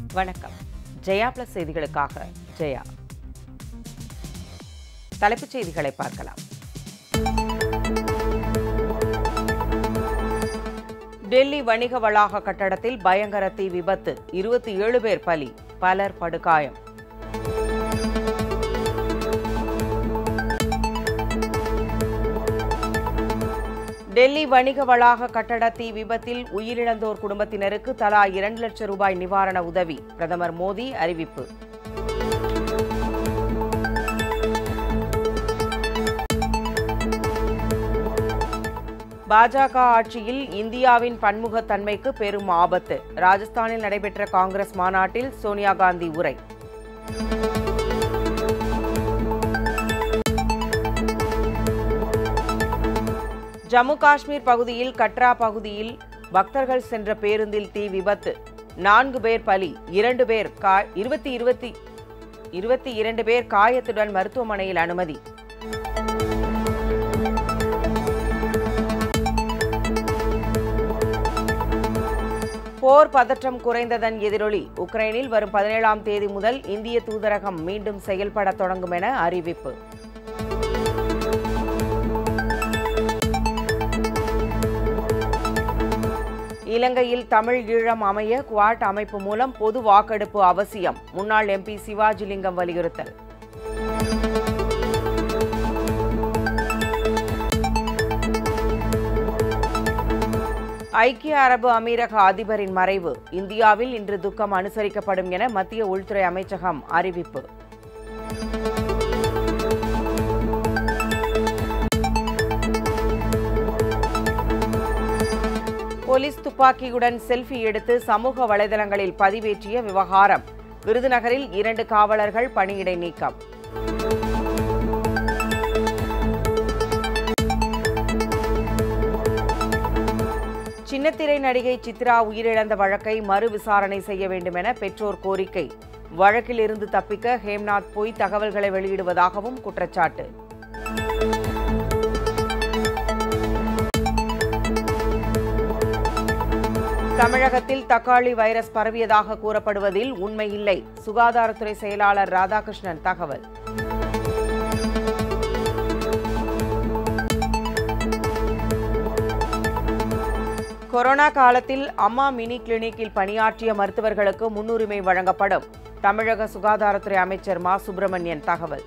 வணக்கம் ஜெயா பிளஸ் செய்திகளுக்காக ஜெயா தலைப்புச் செய்திகளை பார்க்கலாம் டெல்லி வணிக வளாக கட்டடத்தில் பயங்கர தீ விபத்து இருபத்தி ஏழு பேர் பலி பலர் படுகாயம் டெல்லி வணிக வளாக கட்டட தீ விபத்தில் உயிரிழந்தோர் குடும்பத்தினருக்கு தலா இரண்டு லட்சம் ரூபாய் நிவாரண உதவி பிரதமர் மோடி அறிவிப்பு பாஜக ஆட்சியில் இந்தியாவின் பன்முகத்தன்மைக்கு பெரும் ஆபத்து ராஜஸ்தானில் நடைபெற்ற காங்கிரஸ் மாநாட்டில் சோனியா காந்தி உரை ஜம்மு காஷ்மீர் பகுதியில் கட்ரா பகுதியில் பக்தர்கள் சென்ற பேருந்தில் தீ விபத்து நான்கு பேர் பலி இரண்டு பேர் கா இருபத்தி இருபத்தி இருபத்தி இரண்டு பேர் காயத்துடன் மருத்துவமனையில் அனுமதி போர் பதற்றம் குறைந்ததன் எதிரொலி உக்ரைனில் வரும் பதினேழாம் தேதி முதல் இந்திய தூதரகம் மீண்டும் செயல்பட தொடங்கும் என அறிவிப்பு இலங்கையில் தமிழ் ஈழம் அமைய குவாட் அமைப்பு மூலம் பொது வாக்கெடுப்பு அவசியம் முன்னாள் எம்பி சிவாஜிலிங்கம் வலியுறுத்தல் ஐக்கிய அரபு அமீரக அதிபரின் மறைவு இந்தியாவில் இன்று துக்கம் அனுசரிக்கப்படும் என மத்திய உள்துறை அமைச்சகம் அறிவிப்பு போலீஸ் துப்பாக்கியுடன் செல்ஃபி எடுத்து சமூக வலைதளங்களில் பதிவேற்றிய விவகாரம் விருதுநகரில் இரண்டு காவலர்கள் பணியிடை நீக்கம் சின்னத்திரை நடிகை சித்ரா உயிரிழந்த வழக்கை மறு விசாரணை செய்ய வேண்டும் என பெற்றோர் கோரிக்கை வழக்கில் இருந்து தப்பிக்க ஹேம்நாத் பொய் தகவல்களை வெளியிடுவதாகவும் குற்றச்சாட்டு தமிழகத்தில் தக்காளி வைரஸ் பரவியதாக கூறப்படுவதில் உண்மையில்லை சுகாதாரத்துறை செயலாளர் ராதாகிருஷ்ணன் தகவல் கொரோனா காலத்தில் அம்மா மினி கிளினிக்கில் பணியாற்றிய மருத்துவர்களுக்கு முன்னுரிமை வழங்கப்படும் தமிழக சுகாதாரத்துறை அமைச்சர் மா சுப்பிரமணியன் தகவல்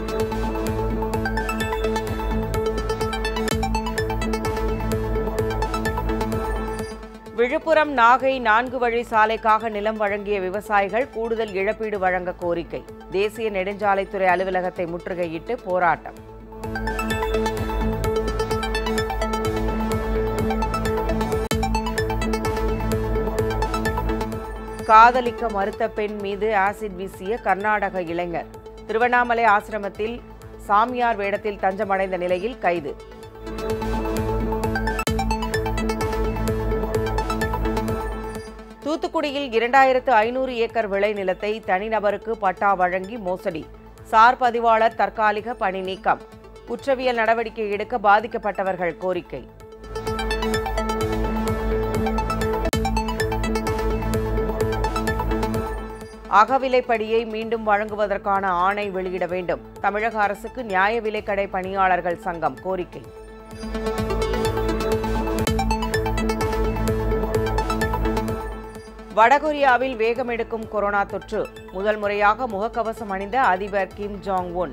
விழுப்புரம் நாகை நான்கு வழி சாலைக்காக நிலம் வழங்கிய விவசாயிகள் கூடுதல் இழப்பீடு வழங்க கோரிக்கை தேசிய நெடுஞ்சாலைத்துறை அலுவலகத்தை முற்றுகையிட்டு போராட்டம் காதலிக்க மறுத்த பெண் மீது ஆசிட் வீசிய கர்நாடக இளைஞர் திருவண்ணாமலை ஆசிரமத்தில் சாமியார் வேடத்தில் தஞ்சமடைந்த நிலையில் கைது தூத்துக்குடியில் இரண்டாயிரத்து ஐநூறு ஏக்கர் விளைநிலத்தை தனிநபருக்கு பட்டா வழங்கி மோசடி சார் பதிவாளர் தற்காலிக பணி நீக்கம் குற்றவியல் நடவடிக்கை எடுக்க பாதிக்கப்பட்டவர்கள் கோரிக்கை அகவிலைப்படியை மீண்டும் வழங்குவதற்கான ஆணை வெளியிட வேண்டும் தமிழக அரசுக்கு நியாய விலைக்கடை பணியாளர்கள் சங்கம் கோரிக்கை வடகொரியாவில் வேகமெடுக்கும் கொரோனா தொற்று முதல் முறையாக முகக்கவசம் அணிந்த அதிபர் கிம் ஜாங் உன்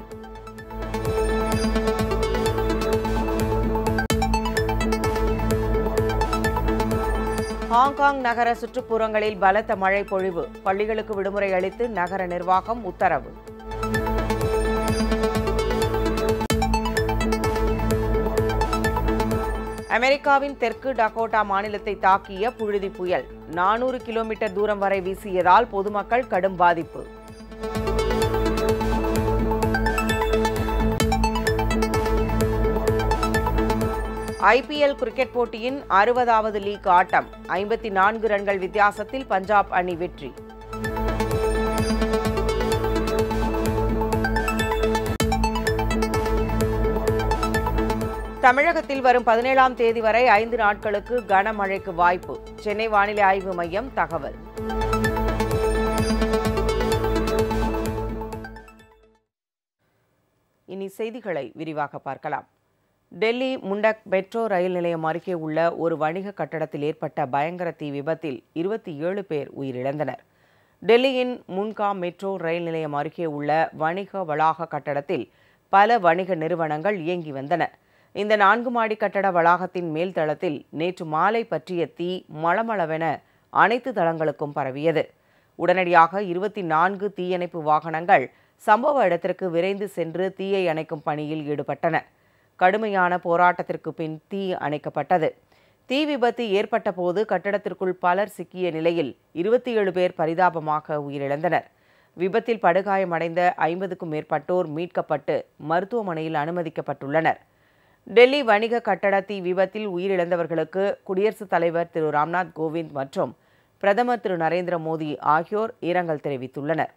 ஹாங்காங் நகர சுற்றுப்புறங்களில் பலத்த மழை பொழிவு பள்ளிகளுக்கு விடுமுறை அளித்து நகர நிர்வாகம் உத்தரவு அமெரிக்காவின் தெற்கு டகோட்டா மாநிலத்தை தாக்கிய புழுதி புயல் நானூறு கிலோமீட்டர் தூரம் வரை வீசியதால் பொதுமக்கள் கடும் பாதிப்பு ஐபிஎல் கிரிக்கெட் போட்டியின் அறுபதாவது லீக் ஆட்டம் ஐம்பத்தி நான்கு ரன்கள் வித்தியாசத்தில் பஞ்சாப் அணி வெற்றி தமிழகத்தில் வரும் பதினேழாம் தேதி வரை ஐந்து நாட்களுக்கு கனமழைக்கு வாய்ப்பு சென்னை வானிலை ஆய்வு மையம் தகவல் இனி செய்திகளை விரிவாக பார்க்கலாம் டெல்லி முண்டக் மெட்ரோ ரயில் நிலையம் அருகே உள்ள ஒரு வணிக கட்டடத்தில் ஏற்பட்ட பயங்கர தீ விபத்தில் இருபத்தி ஏழு பேர் உயிரிழந்தனர் டெல்லியின் முன்கா மெட்ரோ ரயில் நிலையம் அருகே உள்ள வணிக வளாக கட்டடத்தில் பல வணிக நிறுவனங்கள் இயங்கி வந்தன இந்த நான்கு மாடி கட்டட வளாகத்தின் மேல் தளத்தில் நேற்று மாலை பற்றிய தீ மளமளவென அனைத்து தளங்களுக்கும் பரவியது உடனடியாக இருபத்தி நான்கு தீயணைப்பு வாகனங்கள் சம்பவ இடத்திற்கு விரைந்து சென்று தீயை அணைக்கும் பணியில் ஈடுபட்டன கடுமையான போராட்டத்திற்கு பின் தீ அணைக்கப்பட்டது தீ விபத்து ஏற்பட்ட போது கட்டடத்திற்குள் பலர் சிக்கிய நிலையில் இருபத்தி ஏழு பேர் பரிதாபமாக உயிரிழந்தனர் விபத்தில் படுகாயமடைந்த ஐம்பதுக்கும் மேற்பட்டோர் மீட்கப்பட்டு மருத்துவமனையில் அனுமதிக்கப்பட்டுள்ளனர் டெல்லி வணிக கட்டட தீ விபத்தில் உயிரிழந்தவர்களுக்கு குடியரசுத் தலைவர் திரு ராம்நாத் கோவிந்த் மற்றும் பிரதமர் திரு நரேந்திர மோடி ஆகியோர் இரங்கல் தெரிவித்துள்ளனர்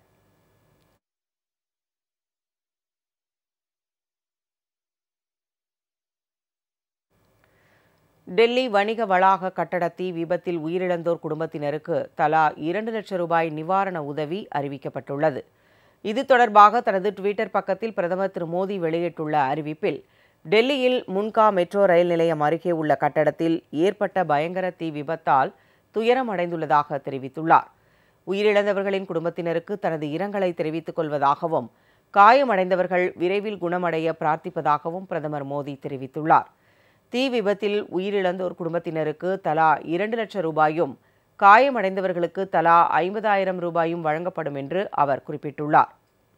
டெல்லி வணிக வளாக கட்டட தீ விபத்தில் உயிரிழந்தோர் குடும்பத்தினருக்கு தலா இரண்டு லட்சம் ரூபாய் நிவாரண உதவி அறிவிக்கப்பட்டுள்ளது இது தொடர்பாக தனது ட்விட்டர் பக்கத்தில் பிரதமர் திரு மோடி வெளியிட்டுள்ள அறிவிப்பில் டெல்லியில் முன்கா மெட்ரோ ரயில் நிலையம் அருகே உள்ள கட்டடத்தில் ஏற்பட்ட பயங்கர தீ விபத்தால் துயரம் அடைந்துள்ளதாக தெரிவித்துள்ளார் உயிரிழந்தவர்களின் குடும்பத்தினருக்கு தனது இரங்கலை தெரிவித்துக் கொள்வதாகவும் காயமடைந்தவர்கள் விரைவில் குணமடைய பிரார்த்திப்பதாகவும் பிரதமர் மோடி தெரிவித்துள்ளார் தீ விபத்தில் உயிரிழந்தோர் குடும்பத்தினருக்கு தலா இரண்டு லட்சம் ரூபாயும் காயமடைந்தவர்களுக்கு தலா ஐம்பதாயிரம் ரூபாயும் வழங்கப்படும் என்று அவர் குறிப்பிட்டுள்ளார்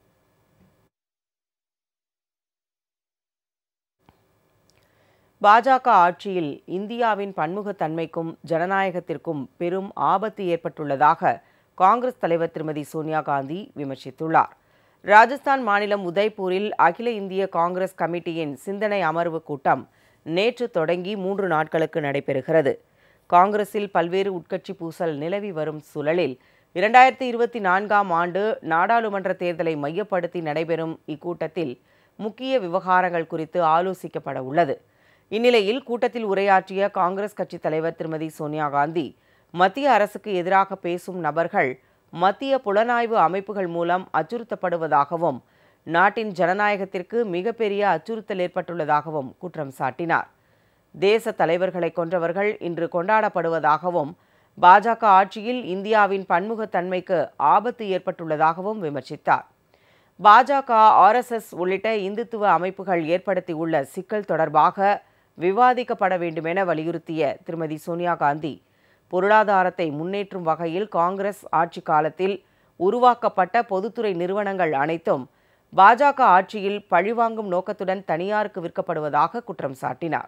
பாஜக ஆட்சியில் இந்தியாவின் பன்முகத்தன்மைக்கும் ஜனநாயகத்திற்கும் பெரும் ஆபத்து ஏற்பட்டுள்ளதாக காங்கிரஸ் தலைவர் திருமதி சோனியா காந்தி விமர்சித்துள்ளார் ராஜஸ்தான் மாநிலம் உதய்பூரில் அகில இந்திய காங்கிரஸ் கமிட்டியின் சிந்தனை அமர்வு கூட்டம் நேற்று தொடங்கி மூன்று நாட்களுக்கு நடைபெறுகிறது காங்கிரஸில் பல்வேறு உட்கட்சி பூசல் நிலவி வரும் சூழலில் இரண்டாயிரத்தி இருபத்தி நான்காம் ஆண்டு நாடாளுமன்ற தேர்தலை மையப்படுத்தி நடைபெறும் இக்கூட்டத்தில் முக்கிய விவகாரங்கள் குறித்து ஆலோசிக்கப்பட உள்ளது இந்நிலையில் கூட்டத்தில் உரையாற்றிய காங்கிரஸ் கட்சித் தலைவர் திருமதி சோனியா காந்தி மத்திய அரசுக்கு எதிராக பேசும் நபர்கள் மத்திய புலனாய்வு அமைப்புகள் மூலம் அச்சுறுத்தப்படுவதாகவும் நாட்டின் ஜனநாயகத்திற்கு மிகப்பெரிய அச்சுறுத்தல் ஏற்பட்டுள்ளதாகவும் குற்றம் சாட்டினார் தேச தலைவர்களை கொன்றவர்கள் இன்று கொண்டாடப்படுவதாகவும் பாஜக ஆட்சியில் இந்தியாவின் பன்முகத்தன்மைக்கு ஆபத்து ஏற்பட்டுள்ளதாகவும் விமர்சித்தார் பாஜக ஆர்எஸ்எஸ் உள்ளிட்ட இந்துத்துவ அமைப்புகள் ஏற்படுத்தியுள்ள சிக்கல் தொடர்பாக விவாதிக்கப்பட வேண்டுமென வலியுறுத்திய திருமதி சோனியா காந்தி பொருளாதாரத்தை முன்னேற்றும் வகையில் காங்கிரஸ் ஆட்சி காலத்தில் உருவாக்கப்பட்ட பொதுத்துறை நிறுவனங்கள் அனைத்தும் பாஜக ஆட்சியில் பழிவாங்கும் நோக்கத்துடன் தனியாருக்கு விற்கப்படுவதாக குற்றம் சாட்டினார்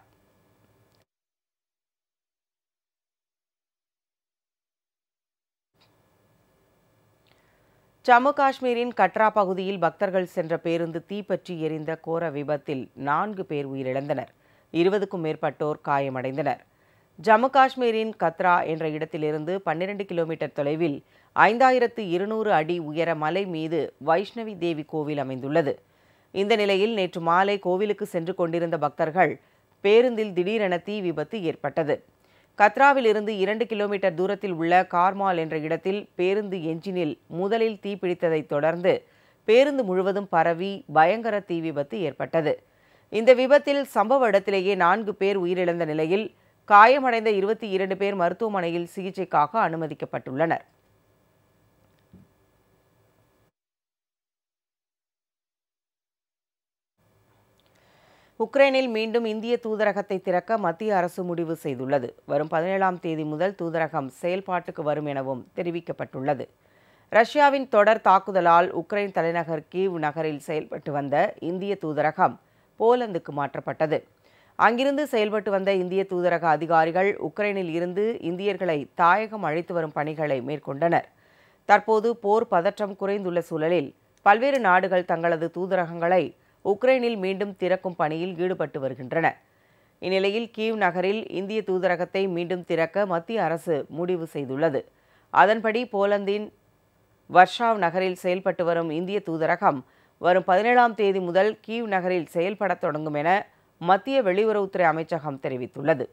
ஜம்மு காஷ்மீரின் கட்ரா பகுதியில் பக்தர்கள் சென்ற பேருந்து தீப்பற்றி எரிந்த கோர விபத்தில் நான்கு பேர் உயிரிழந்தனர் இருபதுக்கும் மேற்பட்டோர் காயமடைந்தனர் ஜம்மு காஷ்மீரின் கத்ரா என்ற இடத்திலிருந்து பன்னிரண்டு கிலோமீட்டர் தொலைவில் ஐந்தாயிரத்து இருநூறு அடி உயர மலை மீது வைஷ்ணவி தேவி கோவில் அமைந்துள்ளது இந்த நிலையில் நேற்று மாலை கோவிலுக்கு சென்று கொண்டிருந்த பக்தர்கள் பேருந்தில் திடீரென தீ விபத்து ஏற்பட்டது கத்ராவில் இருந்து இரண்டு கிலோமீட்டர் தூரத்தில் உள்ள கார்மால் என்ற இடத்தில் பேருந்து என்ஜினில் முதலில் தீப்பிடித்ததைத் தொடர்ந்து பேருந்து முழுவதும் பரவி பயங்கர தீ விபத்து ஏற்பட்டது இந்த விபத்தில் சம்பவ இடத்திலேயே நான்கு பேர் உயிரிழந்த நிலையில் காயமடைந்த இருபத்தி இரண்டு பேர் மருத்துவமனையில் சிகிச்சைக்காக அனுமதிக்கப்பட்டுள்ளனர் உக்ரைனில் மீண்டும் இந்திய தூதரகத்தை திறக்க மத்திய அரசு முடிவு செய்துள்ளது வரும் பதினேழாம் தேதி முதல் தூதரகம் செயல்பாட்டுக்கு வரும் எனவும் தெரிவிக்கப்பட்டுள்ளது ரஷ்யாவின் தொடர் தாக்குதலால் உக்ரைன் தலைநகர் கீவ் நகரில் செயல்பட்டு வந்த இந்திய தூதரகம் போலந்துக்கு மாற்றப்பட்டது அங்கிருந்து செயல்பட்டு வந்த இந்திய தூதரக அதிகாரிகள் உக்ரைனில் இருந்து இந்தியர்களை தாயகம் அழைத்து வரும் பணிகளை மேற்கொண்டனர் தற்போது போர் பதற்றம் குறைந்துள்ள சூழலில் பல்வேறு நாடுகள் தங்களது தூதரகங்களை உக்ரைனில் மீண்டும் திறக்கும் பணியில் ஈடுபட்டு வருகின்றன இந்நிலையில் கீவ் நகரில் இந்திய தூதரகத்தை மீண்டும் திறக்க மத்திய அரசு முடிவு செய்துள்ளது அதன்படி போலந்தின் வர்ஷாவ் நகரில் செயல்பட்டு வரும் இந்திய தூதரகம் வரும் பதினேழாம் தேதி முதல் கீவ் நகரில் செயல்படத் தொடங்கும் என மத்திய வெளியுறவுத்துறை அமைச்சகம் தெரிவித்துள்ளது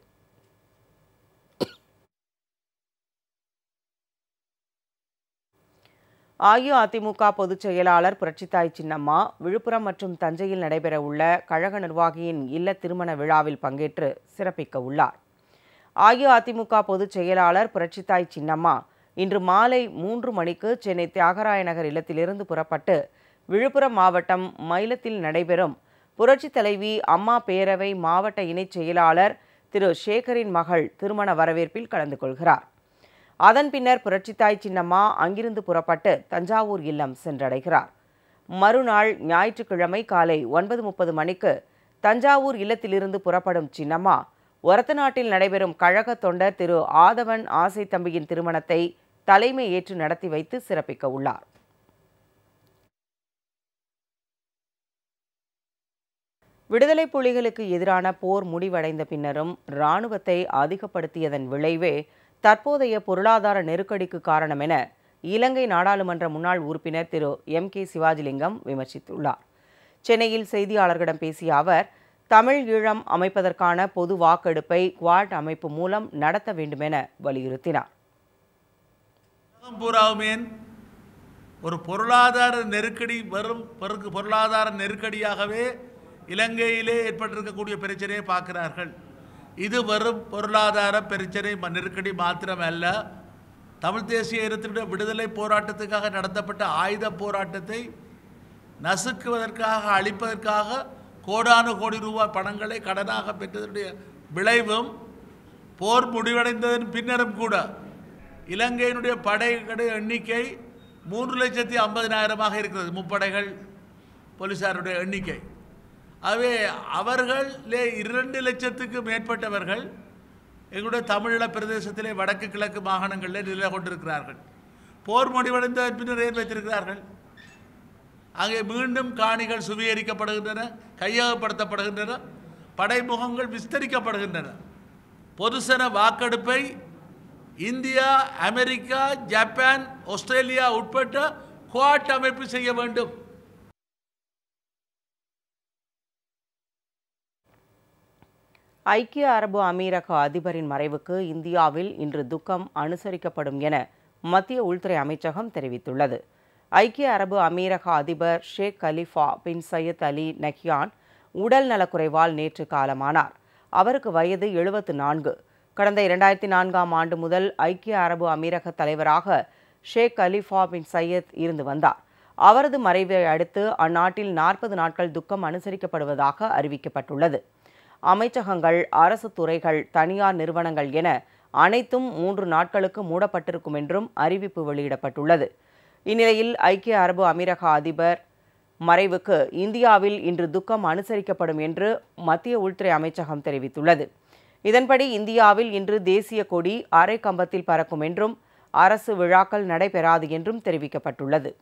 அஇஅதிமுக பொதுச் செயலாளர் புரட்சித்தாய் சின்னம்மா விழுப்புரம் மற்றும் தஞ்சையில் நடைபெறவுள்ள கழக நிர்வாகியின் இல்ல திருமண விழாவில் பங்கேற்று சிறப்பிக்க உள்ளார் அஇஅதிமுக பொதுச் செயலாளர் புரட்சித்தாய் சின்னம்மா இன்று மாலை மூன்று மணிக்கு சென்னை தியாகராய நகர் இல்லத்திலிருந்து புறப்பட்டு விழுப்புரம் மாவட்டம் மயிலத்தில் நடைபெறும் புரட்சித் தலைவி அம்மா பேரவை மாவட்ட இணைச் செயலாளர் திரு சேகரின் மகள் திருமண வரவேற்பில் கலந்து கொள்கிறார் அதன் பின்னர் புரட்சித்தாய் சின்னம்மா அங்கிருந்து புறப்பட்டு தஞ்சாவூர் இல்லம் சென்றடைகிறார் மறுநாள் ஞாயிற்றுக்கிழமை காலை ஒன்பது முப்பது மணிக்கு தஞ்சாவூர் இல்லத்திலிருந்து புறப்படும் சின்னம்மா ஒரத்தநாட்டில் நடைபெறும் கழக தொண்டர் திரு ஆதவன் ஆசை தம்பியின் திருமணத்தை தலைமை ஏற்று நடத்தி வைத்து சிறப்பிக்க உள்ளார் விடுதலை புலிகளுக்கு எதிரான போர் முடிவடைந்த பின்னரும் இராணுவத்தை அதிகப்படுத்தியதன் விளைவே தற்போதைய பொருளாதார நெருக்கடிக்கு காரணம் என இலங்கை நாடாளுமன்ற முன்னாள் உறுப்பினர் திரு எம் கே சிவாஜிலிங்கம் விமர்சித்துள்ளார் சென்னையில் செய்தியாளர்களிடம் பேசிய அவர் தமிழ் ஈழம் அமைப்பதற்கான பொது வாக்கெடுப்பை குவாட் அமைப்பு மூலம் நடத்த வேண்டுமென வலியுறுத்தினார் உலகம் பூராவுமே ஒரு பொருளாதார நெருக்கடி வரும் பிறகு பொருளாதார நெருக்கடியாகவே இலங்கையிலே ஏற்பட்டிருக்கக்கூடிய பிரச்சனையை பார்க்கிறார்கள் இது வெறும் பொருளாதார பிரச்சனை ம- நெருக்கடி மாத்திரம் அல்ல தமிழ் தேசிய இனத்தினுடைய விடுதலை போராட்டத்துக்காக நடத்தப்பட்ட ஆயுத போராட்டத்தை நசுக்குவதற்காக அழிப்பதற்காக கோடானு கோடி ரூபாய் பணங்களை கடனாக பெற்றதனுடைய விளைவும் போர் முடிவடைந்ததன் பின்னரும் கூட இலங்கையினுடைய படைகளுடைய எண்ணிக்கை மூன்று லட்சத்தி ஐம்பதினாயிரமாக இருக்கிறது முப்படைகள் போலீசாருடைய எண்ணிக்கை ஆகவே அவர்களே இரண்டு லட்சத்துக்கு மேற்பட்டவர்கள் எங்களுடைய தமிழீழ பிரதேசத்திலே வடக்கு கிழக்கு மாகாணங்களில் நிலை கொண்டிருக்கிறார்கள் போர் முடிவடைந்த பின்னர் ஏன் வைத்திருக்கிறார்கள் அங்கே மீண்டும் காணிகள் சுவீகரிக்கப்படுகின்றன கையகப்படுத்தப்படுகின்றன படைமுகங்கள் விஸ்தரிக்கப்படுகின்றன பொதுசன வாக்கெடுப்பை இந்தியா அமெரிக்கா ஜப்பான் ஆஸ்திரேலியா உட்பட்ட குவாட் அமைப்பு செய்ய வேண்டும் ஐக்கிய அரபு அமீரக அதிபரின் மறைவுக்கு இந்தியாவில் இன்று துக்கம் அனுசரிக்கப்படும் என மத்திய உள்துறை அமைச்சகம் தெரிவித்துள்ளது ஐக்கிய அரபு அமீரக அதிபர் Sheikh Khalifa bin Zayed Al Nahyan உடல் நலக்குறைவால் நேற்று காலமானார் அவருக்கு வயது எழுபத்து நான்கு கடந்த இரண்டாயிரத்தி நான்காம் ஆண்டு முதல் ஐக்கிய அரபு அமீரக தலைவராக ஷேக் கலிஃபா பின் சையத் இருந்து வந்தார் அவரது மறைவை அடுத்து அந்நாட்டில் நாற்பது நாட்கள் துக்கம் அனுசரிக்கப்படுவதாக அறிவிக்கப்பட்டுள்ளது அமைச்சகங்கள் அரசு துறைகள் தனியார் நிறுவனங்கள் என அனைத்தும் மூன்று நாட்களுக்கு மூடப்பட்டிருக்கும் என்றும் அறிவிப்பு வெளியிடப்பட்டுள்ளது இந்நிலையில் ஐக்கிய அரபு அமீரக அதிபர் மறைவுக்கு இந்தியாவில் இன்று துக்கம் அனுசரிக்கப்படும் என்று மத்திய உள்துறை அமைச்சகம் தெரிவித்துள்ளது இதன்படி இந்தியாவில் இன்று தேசிய கொடி அரை கம்பத்தில் பறக்கும் என்றும் அரசு விழாக்கள் நடைபெறாது என்றும் தெரிவிக்கப்பட்டுள்ளது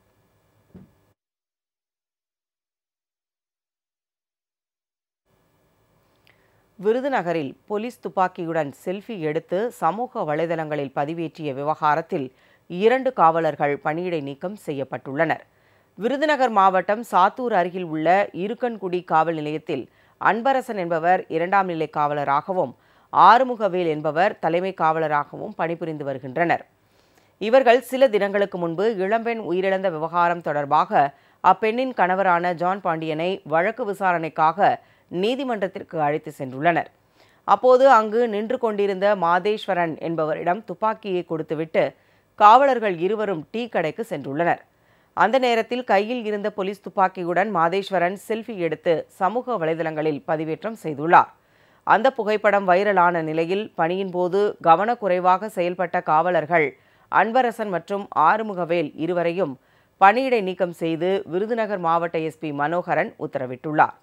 விருதுநகரில் போலீஸ் துப்பாக்கியுடன் செல்ஃபி எடுத்து சமூக வலைதளங்களில் பதிவேற்றிய விவகாரத்தில் இரண்டு காவலர்கள் பணியிடை நீக்கம் செய்யப்பட்டுள்ளனர் விருதுநகர் மாவட்டம் சாத்தூர் அருகில் உள்ள இருக்கன்குடி காவல் நிலையத்தில் அன்பரசன் என்பவர் இரண்டாம் நிலை காவலராகவும் ஆறுமுகவேல் என்பவர் தலைமை காவலராகவும் பணிபுரிந்து வருகின்றனர் இவர்கள் சில தினங்களுக்கு முன்பு இளம்பெண் உயிரிழந்த விவகாரம் தொடர்பாக அப்பெண்ணின் கணவரான ஜான் பாண்டியனை வழக்கு விசாரணைக்காக நீதிமன்றத்திற்கு அழைத்து சென்றுள்ளனர் அப்போது அங்கு நின்று கொண்டிருந்த மாதேஸ்வரன் என்பவரிடம் துப்பாக்கியை கொடுத்துவிட்டு காவலர்கள் இருவரும் டீ கடைக்கு சென்றுள்ளனர் அந்த நேரத்தில் கையில் இருந்த போலீஸ் துப்பாக்கியுடன் மாதேஸ்வரன் செல்ஃபி எடுத்து சமூக வலைதளங்களில் பதிவேற்றம் செய்துள்ளார் அந்த புகைப்படம் வைரலான நிலையில் பணியின் போது கவனக்குறைவாக செயல்பட்ட காவலர்கள் அன்பரசன் மற்றும் ஆறுமுகவேல் இருவரையும் பணியிடை நீக்கம் செய்து விருதுநகர் மாவட்ட எஸ்பி மனோகரன் உத்தரவிட்டுள்ளார்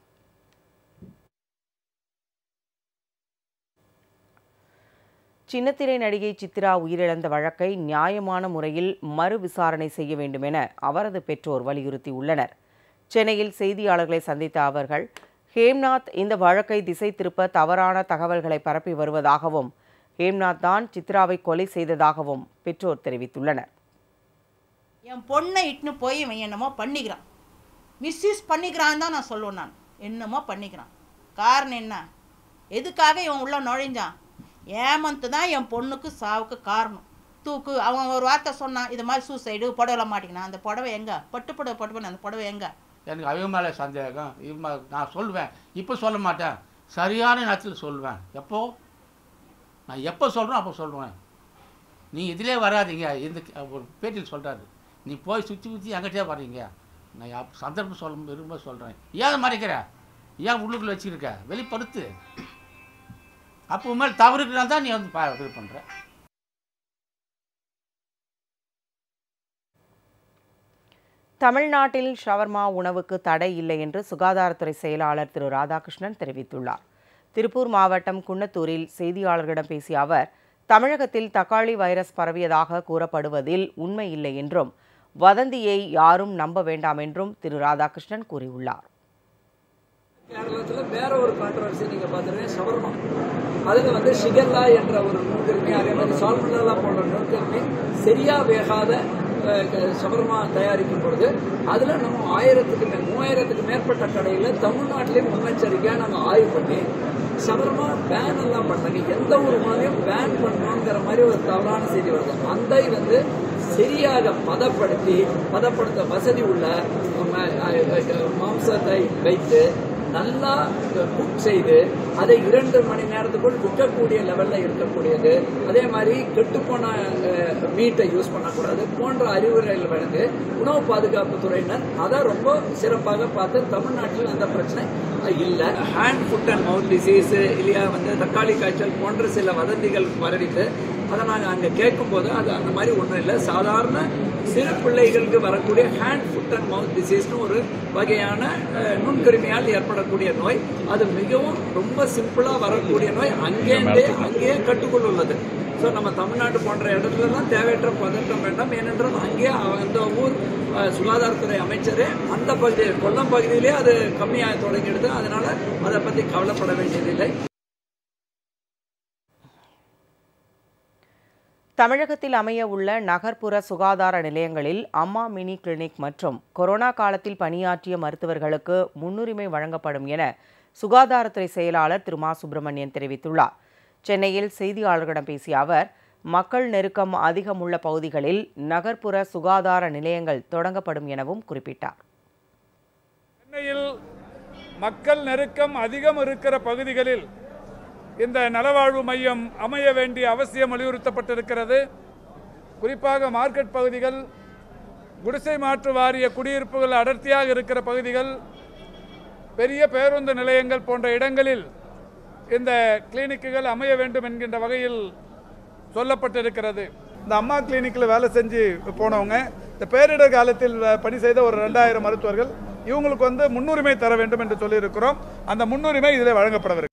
சின்னத்திரை நடிகை சித்ரா உயிரிழந்த வழக்கை நியாயமான முறையில் மறு விசாரணை செய்ய வேண்டும் என அவரது பெற்றோர் வலியுறுத்தியுள்ளனர் சென்னையில் செய்தியாளர்களை சந்தித்த அவர்கள் ஹேம்நாத் இந்த வழக்கை திசை திருப்ப தவறான தகவல்களை பரப்பி வருவதாகவும் ஹேம்நாத் தான் சித்ராவை கொலை செய்ததாகவும் பெற்றோர் தெரிவித்துள்ளனர் என் பொண்ணை இட்டுன்னு போய் இவன் என்னமோ பண்ணிக்கிறான் மிஸ்யூஸ் பண்ணிக்கிறான்னு தான் நான் சொல்லுவேன் நான் என்னமோ பண்ணிக்கிறான் காரணம் என்ன எதுக்காக இவன் உள்ள நுழைஞ்சான் ஏமந்து தான் என் பொண்ணுக்கு சாவுக்கு காரணம் தூக்கு அவன் ஒரு வார்த்தை சொன்னான் இது மாதிரி சூசைடு புடவைல மாட்டிக்கினான் அந்த புடவை எங்க பட்டு புடவை பட்டு அந்த புடவை எங்க எனக்கு அவன் மேலே சந்தேகம் இவன் மேல- நான் சொல்லுவேன் இப்போ சொல்ல மாட்டேன் சரியான நேரத்தில் சொல்லுவேன் எப்போ நான் எப்போ சொல்கிறேன் அப்போ சொல்லுவேன் நீ இதிலே வராதீங்க இந்த ஒரு பேட்டியில் சொல்கிறாரு நீ போய் சுற்றி சுற்றி எங்கிட்டே வர்றீங்க நான் அப்~ சந்தர்ப்பம் சொல்ல விரும்ப சொல்கிறேன் ஏன் மறைக்கிற ஏன் உள்ளுக்குள்ள வச்சுருக்க வெளிப்படுத்து அப்போ உன் மேலே தவறுக்குனா தான் நீ வந்து பா இது பண்ணுற தமிழ்நாட்டில் ஷவர்மா உணவுக்கு தடை இல்லை என்று சுகாதாரத்துறை செயலாளர் திரு ராதாகிருஷ்ணன் தெரிவித்துள்ளார் திருப்பூர் மாவட்டம் குன்னத்தூரில் செய்தியாளர்களிடம் பேசிய அவர் தமிழகத்தில் தக்காளி வைரஸ் பரவியதாக கூறப்படுவதில் உண்மை இல்லை என்றும் வதந்தியை யாரும் நம்ப வேண்டாம் என்றும் திரு ராதாகிருஷ்ணன் கூறியுள்ளார் கேரளத்தில் வேற ஒரு கான்ட்ரவர்சி நீங்க பார்த்துருங்க ஷவர்மா அதுல வந்து ஷிகல்லா என்ற ஒரு நுண்கிருமி அதே மாதிரி சால்மனல்லா போன்ற நுண்கிருமி சரியா வேகாத அஹ், க- ஷவர்மா தயாரிக்கும் பொழுது அதுல நம்ம ஆயிரத்துக்கு மே மூவாயிரத்துக்கு மேற்பட்ட கடையில தமிழ்நாட்டிலேயே முன்னெச்சரிக்கையா நம்ம ஆய்வு பண்ணி ஷவர்மா பேன் எல்லாம் பண்ணாங்க எந்த ஒரு உணவையும் பேன் பண்ணணுங்கிற மாதிரி ஒரு தவறான செய்தி வருது அந்த வந்து சரியாக பதப்படுத்தி பதப்படுத்த வசதி உள்ள ம- அஹ், அஹ், மாம்சத்தை வைத்து நல்லா குக் செய்து அதை இரண்டு மணி நேரத்துக்குள் விற்கக்கூடிய லெவல்ல இருக்கக்கூடியது அதே மாதிரி கெட்டுப்போன மீட்டை யூஸ் பண்ணக்கூடாது போன்ற அறிவுரைகள் வழங்கு உணவு பாதுகாப்பு துறையினர் அதை ரொம்ப சிறப்பாக பார்த்து தமிழ்நாட்டில் அந்த பிரச்சனை இல்லை hand foot and mouth disease இல்லையா வந்து தக்காளி காய்ச்சல் போன்ற சில வதந்திகள் பரவிட்டு அதை நாங்கள் அங்கே கேட்கும்போது அது அந்த மாதிரி ஒன்றும் இல்லை சாதாரண சிறு பிள்ளைகளுக்கு வரக்கூடிய ஹேண்ட் ஃபுட் அண்ட் மவுத் டிசீஸ்னு ஒரு வகையான அஹ், நுண்கிருமியால் ஏற்படக்கூடிய நோய் அது மிகவும் ரொம்ப சிம்பிளாக வரக்கூடிய நோய் அங்கேருந்தே அங்கேயே கட்டுக்குள் உள்ளது ஸோ நம்ம தமிழ்நாடு போன்ற இடத்துலலாம் தேவையற்ற பதட்டம் வேண்டாம் ஏனென்றால் அங்கேயே அந்த ஊர் அஹ், சுகாதாரத்துறை அமைச்சரே அந்த பகுதி கொல்லம் பகுதியிலே அது கம்மியாக தொடங்கிடுது அதனால அதை பற்றி கவலைப்பட வேண்டியதில்லை தமிழகத்தில் அமைய உள்ள நகர்ப்புற சுகாதார நிலையங்களில் அம்மா மினி கிளினிக் மற்றும் கொரோனா காலத்தில் பணியாற்றிய மருத்துவர்களுக்கு முன்னுரிமை வழங்கப்படும் என சுகாதாரத்துறை செயலாளர் திரு மா சுப்பிரமணியன் தெரிவித்துள்ளார் சென்னையில் செய்தியாளர்களிடம் பேசிய அவர் மக்கள் நெருக்கம் அதிகம் உள்ள பகுதிகளில் நகர்ப்புற சுகாதார நிலையங்கள் தொடங்கப்படும் எனவும் குறிப்பிட்டார் சென்னையில் மக்கள் நெருக்கம் அதிகம் இருக்கிற பகுதிகளில் இந்த நலவாழ்வு மையம் அமைய வேண்டிய அவசியம் வலியுறுத்தப்பட்டிருக்கிறது குறிப்பாக மார்க்கெட் பகுதிகள் குடிசை மாற்று வாரிய குடியிருப்புகள் அடர்த்தியாக இருக்கிற பகுதிகள் பெரிய பேருந்து நிலையங்கள் போன்ற இடங்களில் இந்த கிளினிக்குகள் அமைய வேண்டும் என்கின்ற வகையில் சொல்லப்பட்டிருக்கிறது இந்த அம்மா கிளினிக்கில் வேலை செஞ்சு போனவங்க இந்த பேரிடர் காலத்தில் பணி செய்த ஒரு ரெண்டாயிரம் மருத்துவர்கள் இவங்களுக்கு வந்து முன்னுரிமை தர வேண்டும் என்று சொல்லியிருக்கிறோம் அந்த முன்னுரிமை இதில் வழங்கப்படவிருக்கிறது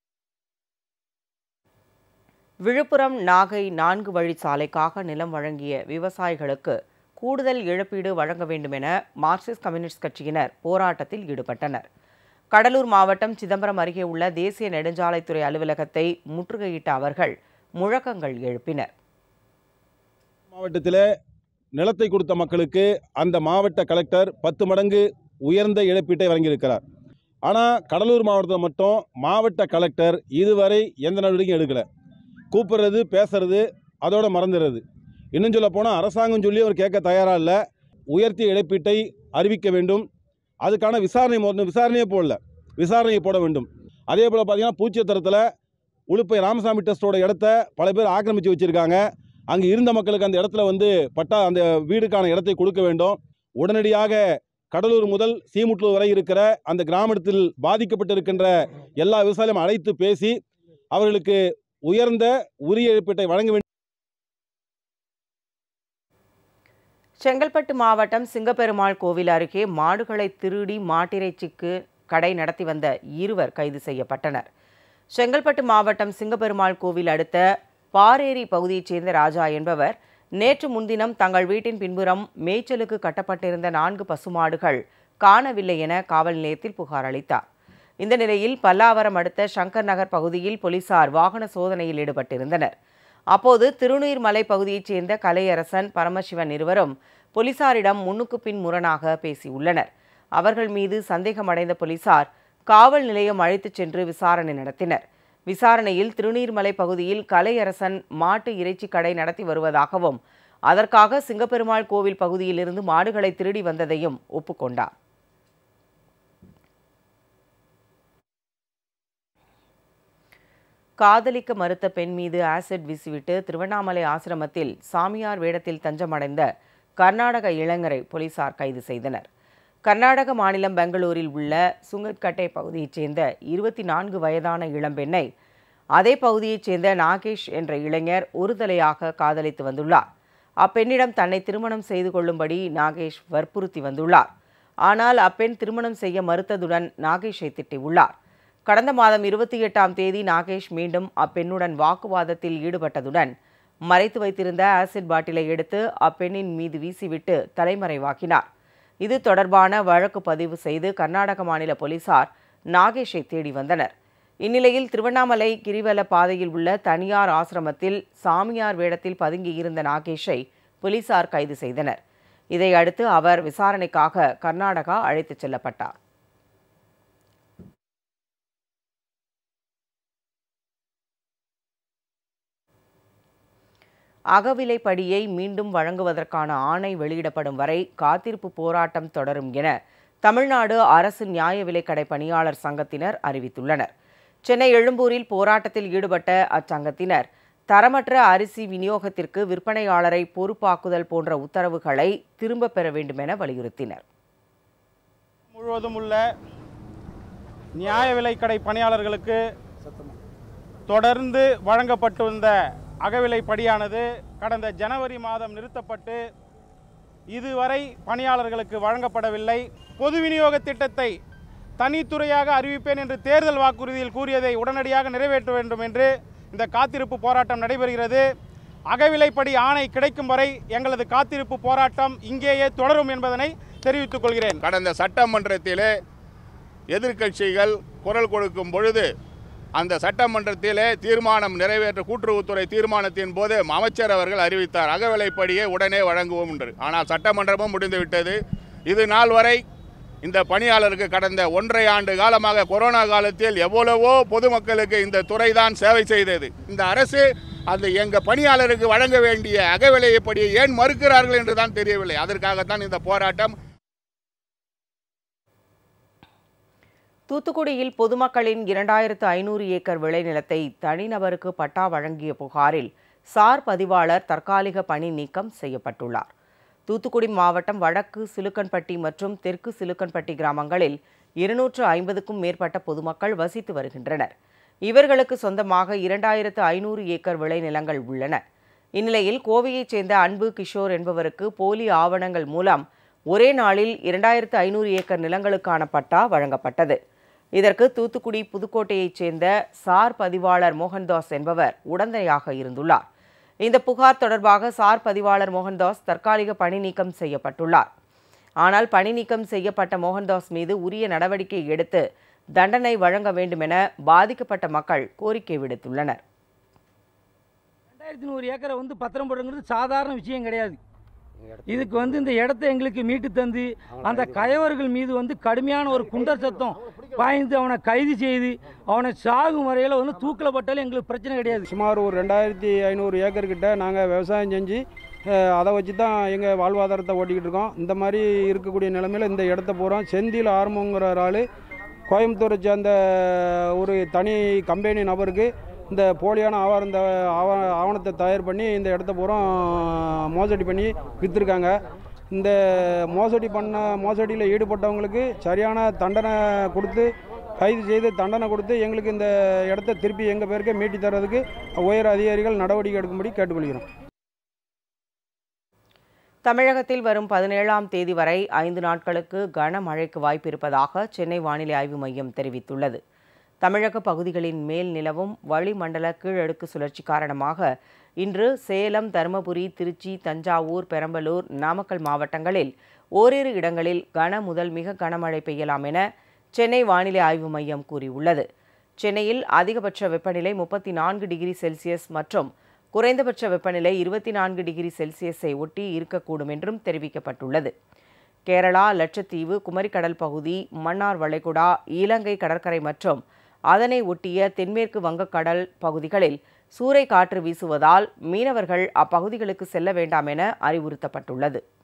விழுப்புரம் நாகை நான்கு வழிச்சாலைக்காக நிலம் வழங்கிய விவசாயிகளுக்கு கூடுதல் இழப்பீடு வழங்க வேண்டும் என மார்க்சிஸ்ட் கம்யூனிஸ்ட் கட்சியினர் போராட்டத்தில் ஈடுபட்டனர் கடலூர் மாவட்டம் சிதம்பரம் அருகே உள்ள தேசிய நெடுஞ்சாலைத்துறை அலுவலகத்தை முற்றுகையிட்ட அவர்கள் முழக்கங்கள் எழுப்பினர் மாவட்டத்தில் நிலத்தை கொடுத்த மக்களுக்கு அந்த மாவட்ட கலெக்டர் பத்து மடங்கு உயர்ந்த இழப்பீட்டை வழங்கியிருக்கிறார் ஆனால் கடலூர் மாவட்டத்தில் மட்டும் மாவட்ட கலெக்டர் இதுவரை எந்த நடவடிக்கையும் எடுக்கலை கூப்பிடுறது பேசுறது அதோட மறந்துடுறது இன்னும் சொல்ல போனால் அரசாங்கம் சொல்லி அவர் கேட்க தயாராக இல்லை உயர்த்திய இழப்பீட்டை அறிவிக்க வேண்டும் அதுக்கான விசாரணை முதல்ல விசாரணையே போடல விசாரணையை போட வேண்டும் அதே போல் பார்த்தீங்கன்னா பூச்சியத்தரத்தில் உளுப்பை ராமசாமி டெஸ்டோட இடத்த பல பேர் ஆக்கிரமித்து வச்சுருக்காங்க அங்கே இருந்த மக்களுக்கு அந்த இடத்துல வந்து பட்டா அந்த வீடுக்கான இடத்தை கொடுக்க வேண்டும் உடனடியாக கடலூர் முதல் சீமுட்டூர் வரை இருக்கிற அந்த கிராமத்தில் பாதிக்கப்பட்டிருக்கின்ற எல்லா விவசாயிகளும் அழைத்து பேசி அவர்களுக்கு உயர்ந்த உரிய இழப்பீட்டை வழங்க வேண்டும் செங்கல்பட்டு மாவட்டம் சிங்கப்பெருமாள் கோவில் அருகே மாடுகளை திருடி மாட்டிறைச்சிக்கு கடை நடத்தி வந்த இருவர் கைது செய்யப்பட்டனர் செங்கல்பட்டு மாவட்டம் சிங்கப்பெருமாள் கோவில் அடுத்த பாரேரி பகுதியைச் சேர்ந்த ராஜா என்பவர் நேற்று முன்தினம் தங்கள் வீட்டின் பின்புறம் மேய்ச்சலுக்கு கட்டப்பட்டிருந்த நான்கு பசுமாடுகள் காணவில்லை என காவல் நிலையத்தில் புகார் அளித்தார் இந்த நிலையில் பல்லாவரம் அடுத்த சங்கர் நகர் பகுதியில் போலீசார் வாகன சோதனையில் ஈடுபட்டிருந்தனர் அப்போது திருநீர்மலை பகுதியைச் சேர்ந்த கலையரசன் பரமசிவன் இருவரும் போலீசாரிடம் முன்னுக்கு பின் முரணாக பேசியுள்ளனர் அவர்கள் மீது சந்தேகமடைந்த போலீசார் காவல் நிலையம் அழைத்துச் சென்று விசாரணை நடத்தினர் விசாரணையில் திருநீர்மலை பகுதியில் கலையரசன் மாட்டு இறைச்சி கடை நடத்தி வருவதாகவும் அதற்காக சிங்கப்பெருமாள் கோவில் பகுதியிலிருந்து மாடுகளை திருடி வந்ததையும் ஒப்புக்கொண்டார் காதலிக்க மறுத்த பெண் மீது ஆசிட் வீசிவிட்டு திருவண்ணாமலை ஆசிரமத்தில் சாமியார் வேடத்தில் தஞ்சமடைந்த கர்நாடக இளைஞரை போலீசார் கைது செய்தனர் கர்நாடக மாநிலம் பெங்களூரில் உள்ள சுங்கட்கட்டை பகுதியைச் சேர்ந்த இருபத்தி நான்கு வயதான இளம்பெண்ணை அதே பகுதியைச் சேர்ந்த நாகேஷ் என்ற இளைஞர் ஒருதலையாக காதலித்து வந்துள்ளார் அப்பெண்ணிடம் தன்னை திருமணம் செய்து கொள்ளும்படி நாகேஷ் வற்புறுத்தி வந்துள்ளார் ஆனால் அப்பெண் திருமணம் செய்ய மறுத்ததுடன் நாகேஷை திட்டியுள்ளார் கடந்த மாதம் இருபத்தி எட்டாம் தேதி நாகேஷ் மீண்டும் அப்பெண்ணுடன் வாக்குவாதத்தில் ஈடுபட்டதுடன் மறைத்து வைத்திருந்த ஆசிட் பாட்டிலை எடுத்து அப்பெண்ணின் மீது வீசிவிட்டு தலைமறைவாக்கினார் இது தொடர்பான வழக்கு பதிவு செய்து கர்நாடக மாநில போலீசார் நாகேஷை தேடி வந்தனர் இந்நிலையில் திருவண்ணாமலை கிரிவல பாதையில் உள்ள தனியார் ஆசிரமத்தில் சாமியார் வேடத்தில் பதுங்கியிருந்த நாகேஷை போலீசார் கைது செய்தனர் இதையடுத்து அவர் விசாரணைக்காக கர்நாடகா அழைத்துச் செல்லப்பட்டார் அகவிலைப்படியை மீண்டும் வழங்குவதற்கான ஆணை வெளியிடப்படும் வரை காத்திருப்பு போராட்டம் தொடரும் என தமிழ்நாடு அரசு நியாய விலைக்கடை பணியாளர் சங்கத்தினர் அறிவித்துள்ளனர் சென்னை எழும்பூரில் போராட்டத்தில் ஈடுபட்ட அச்சங்கத்தினர் தரமற்ற அரிசி விநியோகத்திற்கு விற்பனையாளரை பொறுப்பாக்குதல் போன்ற உத்தரவுகளை திரும்பப் பெற வேண்டும் என வலியுறுத்தினர் முழுவதும் உள்ள நியாய விலைக்கடை பணியாளர்களுக்கு தொடர்ந்து வழங்கப்பட்டு வந்த அகவிலைப்படியானது கடந்த ஜனவரி மாதம் நிறுத்தப்பட்டு இதுவரை பணியாளர்களுக்கு வழங்கப்படவில்லை பொது விநியோக திட்டத்தை தனித்துறையாக அறிவிப்பேன் என்று தேர்தல் வாக்குறுதியில் கூறியதை உடனடியாக நிறைவேற்ற வேண்டும் என்று இந்த காத்திருப்பு போராட்டம் நடைபெறுகிறது அகவிலைப்படி ஆணை கிடைக்கும் வரை எங்களது காத்திருப்பு போராட்டம் இங்கேயே தொடரும் என்பதனை தெரிவித்துக் கொள்கிறேன் கடந்த சட்டமன்றத்திலே எதிர்க்கட்சிகள் குரல் கொடுக்கும் பொழுது அந்த சட்டமன்றத்திலே தீர்மானம் நிறைவேற்ற கூட்டுறவுத்துறை தீர்மானத்தின் போது அமைச்சர் அவர்கள் அறிவித்தார் அகவிலைப்படியே உடனே வழங்குவோம் என்று ஆனால் சட்டமன்றமும் முடிந்துவிட்டது இது நாள் வரை இந்த பணியாளருக்கு கடந்த ஒன்றை ஆண்டு காலமாக கொரோனா காலத்தில் எவ்வளவோ பொதுமக்களுக்கு இந்த துறை தான் சேவை செய்தது இந்த அரசு அந்த எங்கள் பணியாளருக்கு வழங்க வேண்டிய அகவிலைப்படியை ஏன் மறுக்கிறார்கள் என்று தான் தெரியவில்லை அதற்காகத்தான் இந்த போராட்டம் தூத்துக்குடியில் பொதுமக்களின் இரண்டாயிரத்து ஐநூறு ஏக்கர் விளைநிலத்தை தனிநபருக்கு பட்டா வழங்கிய புகாரில் சார் பதிவாளர் தற்காலிக பணி நீக்கம் செய்யப்பட்டுள்ளார் தூத்துக்குடி மாவட்டம் வடக்கு சிலுக்கன்பட்டி மற்றும் தெற்கு சிலுக்கன்பட்டி கிராமங்களில் இருநூற்று ஐம்பதுக்கும் மேற்பட்ட பொதுமக்கள் வசித்து வருகின்றனர் இவர்களுக்கு சொந்தமாக இரண்டாயிரத்து ஐநூறு ஏக்கர் விளைநிலங்கள் உள்ளன இந்நிலையில் கோவையைச் சேர்ந்த அன்பு கிஷோர் என்பவருக்கு போலி ஆவணங்கள் மூலம் ஒரே நாளில் இரண்டாயிரத்து ஐநூறு ஏக்கர் நிலங்களுக்கான பட்டா வழங்கப்பட்டது இதற்கு தூத்துக்குடி புதுக்கோட்டையைச் சேர்ந்த சார் பதிவாளர் மோகன்தாஸ் என்பவர் உடந்தையாக இருந்துள்ளார் இந்த புகார் தொடர்பாக சார் பதிவாளர் மோகன்தாஸ் தற்காலிக பணி நீக்கம் செய்யப்பட்டுள்ளார் ஆனால் பணி நீக்கம் செய்யப்பட்ட மோகன்தாஸ் மீது உரிய நடவடிக்கை எடுத்து தண்டனை வழங்க வேண்டுமென பாதிக்கப்பட்ட மக்கள் கோரிக்கை விடுத்துள்ளனர் ரெண்டாயிரத்தி நூறு ஏக்கரை வந்து பத்திரம் போடுங்கிறது சாதாரண விஷயம் கிடையாது இதுக்கு வந்து இந்த இடத்த எங்களுக்கு மீட்டு தந்து அந்த கயவர்கள் மீது வந்து கடுமையான ஒரு குண்டர் சத்தம் பாய்ந்து அவனை கைது செய்து அவனை சாகும் வரையில் வந்து தூக்கில் பட்டாலும் எங்களுக்கு பிரச்சனை கிடையாது சுமார் ஒரு ரெண்டாயிரத்தி ஐநூறு ஏக்கர் கிட்ட நாங்கள் விவசாயம் செஞ்சு அஹ், அதை வச்சு தான் எங்கள் வாழ்வாதாரத்தை ஓட்டிக்கிட்டு இருக்கோம் இந்த மாதிரி இருக்கக்கூடிய நிலைமையில் இந்த இடத்த போகிறோம் செந்தில் ஆர்மங்கிற ஒரு ஆள் கோயம்புத்தூரை சேர்ந்த ஒரு தனி கம்பெனி நபருக்கு இந்த போலியான ஆவாரம் இந்த ஆவ ஆவணத்தை தயார் பண்ணி இந்த இடத்த பூரா மோசடி பண்ணி விற்றுருக்காங்க இந்த மோசடி பண்ண மோசடியில் ஈடுபட்டவங்களுக்கு சரியான தண்டனை கொடுத்து கைது செய்து தண்டனை கொடுத்து எங்களுக்கு இந்த இடத்த திருப்பி எங்கள் பேருக்கே மீட்டி தர்றதுக்கு உயர் அதிகாரிகள் நடவடிக்கை எடுக்கும்படி கேட்டுக்கொள்கிறோம் தமிழகத்தில் வரும் பதினேழாம் தேதி வரை ஐந்து நாட்களுக்கு கனமழைக்கு வாய்ப்பிருப்பதாக சென்னை வானிலை ஆய்வு மையம் தெரிவித்துள்ளது தமிழக பகுதிகளின் மேல் நிலவும் வளிமண்டல கீழடுக்கு சுழற்சி காரணமாக இன்று சேலம் தருமபுரி திருச்சி தஞ்சாவூர் பெரம்பலூர் நாமக்கல் மாவட்டங்களில் ஓரிரு இடங்களில் கன முதல் மிக கனமழை பெய்யலாம் என சென்னை வானிலை ஆய்வு மையம் கூறியுள்ளது சென்னையில் அதிகபட்ச வெப்பநிலை முப்பத்தி நான்கு டிகிரி செல்சியஸ் மற்றும் குறைந்தபட்ச வெப்பநிலை இருபத்தி நான்கு டிகிரி செல்சியஸை ஒட்டி இருக்கக்கூடும் என்றும் தெரிவிக்கப்பட்டுள்ளது கேரளா லட்சத்தீவு குமரிக்கடல் பகுதி மன்னார் வளைகுடா இலங்கை கடற்கரை மற்றும் அதனை ஒட்டிய தென்மேற்கு வங்கக்கடல் பகுதிகளில் சூறை காற்று வீசுவதால் மீனவர்கள் அப்பகுதிகளுக்கு செல்ல வேண்டாம் என அறிவுறுத்தப்பட்டுள்ளது